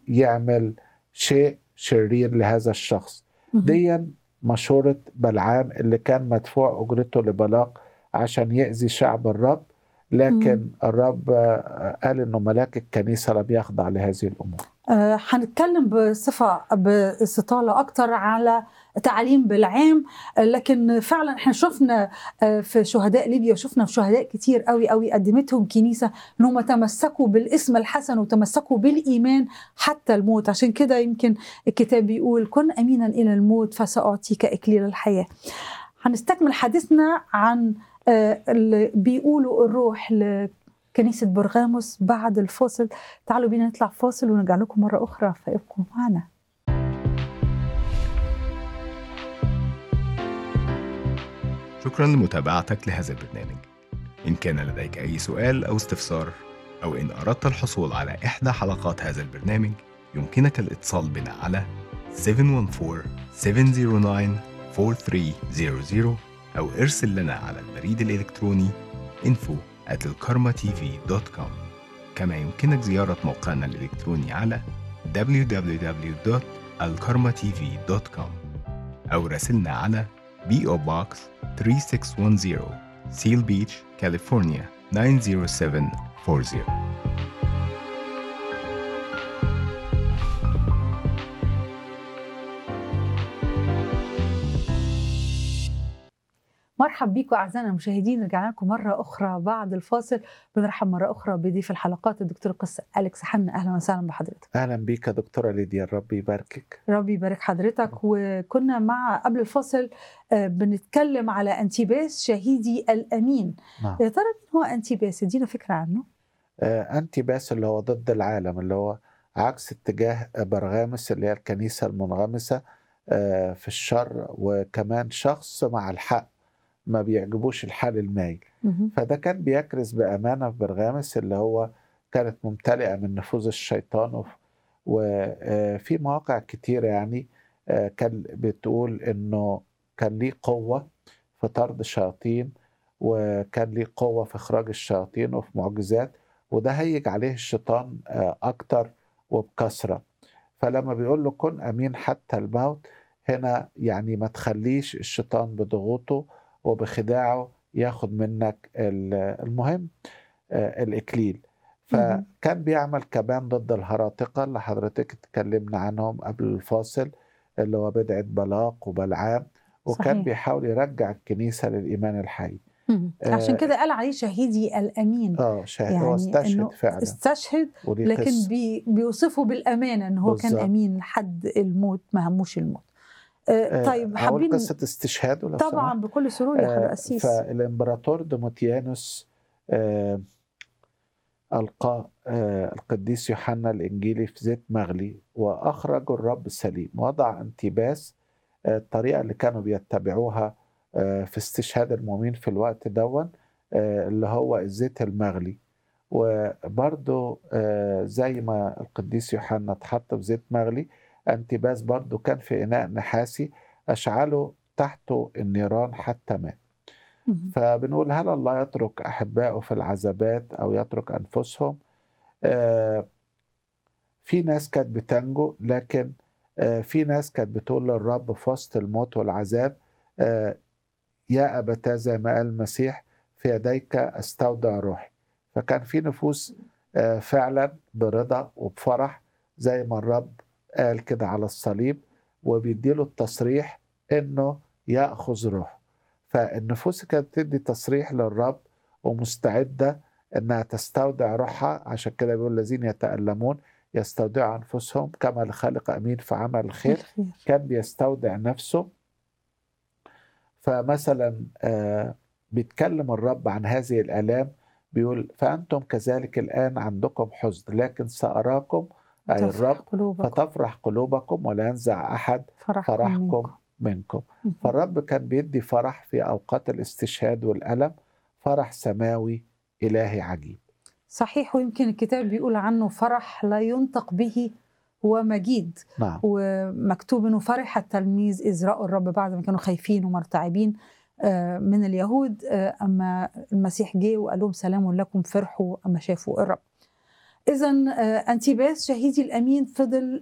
يعمل شيء شرير لهذا الشخص دي مشورة بلعام اللي كان مدفوع أجرته لبلاق عشان يأذي شعب الرب لكن مم. الرب آه، قال انه ملاك الكنيسه لم يخضع لهذه الامور آه، هنتكلم بصفة باستطالة أكتر على تعليم بالعام آه، لكن فعلا احنا شفنا آه، في شهداء ليبيا وشفنا في شهداء كتير قوي قوي قدمتهم كنيسة انهم تمسكوا بالاسم الحسن وتمسكوا بالإيمان حتى الموت عشان كده يمكن الكتاب بيقول كن أمينا إلى الموت فسأعطيك إكليل الحياة هنستكمل حديثنا عن آه، اللي بيقولوا الروح لكنيسة برغاموس بعد الفاصل تعالوا بينا نطلع فاصل ونرجع لكم مرة أخرى فابقوا معنا شكرا لمتابعتك لهذا البرنامج إن كان لديك أي سؤال أو استفسار أو إن أردت الحصول على إحدى حلقات هذا البرنامج يمكنك الاتصال بنا على 714-709-4300 أو ارسل لنا على البريد الإلكتروني info at الكارما-tv.com كما يمكنك زيارة موقعنا الإلكتروني على www.alkarmatv.com أو راسلنا على PO Box 3610 Seal Beach, California 90740 مرحب بيكم أعزائنا المشاهدين رجعنا لكم مرة أخرى بعد الفاصل بنرحب مرة أخرى بضيف الحلقات الدكتور القس أليكس حنا أهلا وسهلا بحضرتك اهلا بيك يا دكتوره ليديا الرب يباركك ربي يبارك حضرتك وكنا مع قبل الفاصل آه، بنتكلم على أنتيباس شهيدي الأمين نعم يا ترى مين هو أنتيباس ادينا فكرة عنه آه، انتي باس اللي هو ضد العالم اللي هو عكس اتجاه برغامس اللي هي الكنيسه المنغمسه آه، في الشر وكمان شخص مع الحق ما بيعجبوش الحال المايل مهم. فده كان بيكرز بأمانة في برغامس اللي هو كانت ممتلئة من نفوذ الشيطان وف- وفي مواقع كتيرة يعني آه، كان بتقول إنه كان ليه قوة في طرد الشياطين وكان ليه قوة في إخراج الشياطين وفي معجزات وده هيج عليه الشيطان آه، أكتر وبكثرة فلما بيقول له كن أمين حتى الموت هنا يعني ما تخليش الشيطان بضغوطه وبخداعه ياخد منك ال- المهم آه، الإكليل مهم. فكان بيعمل كمان ضد الهراطقة اللي حضرتك اتكلمنا عنهم قبل الفاصل اللي هو بدعة بلاق وبلعام وكان صحيح. بيحاول يرجع الكنيسة للإيمان الحي مهم. آه، عشان كده قال عليه شهيدي الأمين اه شاهد يعني هو استشهد إنه فعلا استشهد وليه لكن قصة. بي بيوصفه بالامانه ان هو كان بالظبط. امين لحد الموت ما هموش الموت آه آه، طيب هقول حابين قصة استشهاده لو طبعا سمحت. بكل سرور يا حضرة آه، قسيس فالامبراطور دوموتيانوس آه، ألقى آه، القديس يوحنا الإنجيلي في زيت مغلي وأخرج الرب سليم وضع انتباس آه، الطريقة اللي كانوا بيتبعوها آه، في استشهاد المؤمنين في الوقت دون آه، اللي هو الزيت المغلي وبرضو آه، زي ما القديس يوحنا اتحط في زيت مغلي انتباس برضو كان في إناء نحاسي أشعله تحته النيران حتى مات مهم. فبنقول هل الله يترك أحبائه في العذابات أو يترك أنفسهم آه، في ناس كانت بتنجو لكن آه، في ناس كانت بتقول للرب في وسط الموت والعذاب آه، يا أبتاه زي ما قال المسيح في يديك أستودع روحي فكان في نفوس آه، فعلا برضا وبفرح زي ما الرب قال كده على الصليب وبيديله التصريح انه ياخذ روحه فالنفوس كانت بتدي تصريح للرب ومستعده انها تستودع روحها عشان كده بيقول الذين يتالمون يستودعوا انفسهم كما لخالق امين في عمل الخير الخير كان بيستودع نفسه فمثلا آه، بيتكلم الرب عن هذه الآلام بيقول فأنتم كذلك الآن عندكم حزن لكن سأراكم أي تفرح الرب قلوبكم فتفرح قلوبكم ولا ينزع أحد فرحكم فرحكم منكم. منكم مهم. فالرب كان بيدي فرح في أوقات الاستشهاد والألم فرح سماوي إلهي عجيب صحيح ويمكن الكتاب بيقول عنه فرح لا ينطق به ومجيد نعم ومكتوب انه فرح التلميذ اذ راوا الرب بعد ما كانوا خايفين ومرتعبين آه، من اليهود آه، اما المسيح جه وقال لهم سلام لكم فرحوا اما شافوا الرب. اذا انتيباس شهيدي الامين فضل